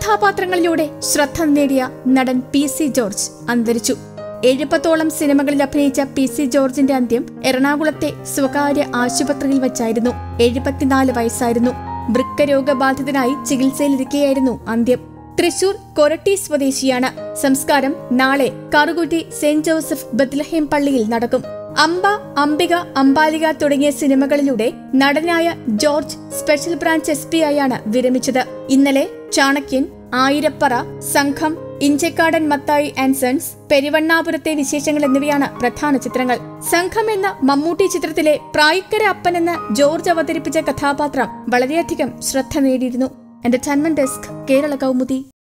കഥാപാത്രങ്ങളിലൂടെ ശ്രദ്ധ നേടിയ നടൻ പി സി ജോർജ് അന്തരിച്ചു എഴുപത്തോളം സിനിമകളിൽ അഭിനയിച്ച പി സി ജോർജിന്റെ അന്ത്യം എറണാകുളത്തെ സ്വകാര്യ ആശുപത്രിയിൽ വച്ചായിരുന്നു എഴുപത്തിനാല് വയസ്സായിരുന്നു വൃക്ക രോഗബാധിതനായി ചികിത്സയിലിരിക്കെയായിരുന്നു അന്ത്യം തൃശൂർ കൊരട്ടി സ്വദേശിയാണ് സംസ്കാരം നാളെ കറുകുറ്റി സെന്റ് ജോസഫ് ബത്ലഹേം പള്ളിയിൽ നടക്കും അംബ അംബിക അംബാലിക തുടങ്ങിയ സിനിമകളിലൂടെ നടനായ George special branch S P ആയാണ് വിരമിച്ചത് ഇന്നലെ ചാണക്യൻ ആയിരപ്പറ സംഘം ഇഞ്ചക്കാടൻ മത്തായി ആൻഡ് സൺസ് പെരുവണ്ണാപുരത്തെ വിശേഷങ്ങൾ എന്നിവയാണ് പ്രധാന ചിത്രങ്ങൾ സംഘം എന്ന മമ്മൂട്ടി ചിത്രത്തിലെ പ്രായിക്കര അപ്പൻ എന്ന ജോർജ് അവതരിപ്പിച്ച കഥാപാത്രം വളരെയധികം ശ്രദ്ധ നേടിയിരുന്നു എന്റർടൈൻമെന്റ് ഡെസ്ക് കേരള കൗമുദി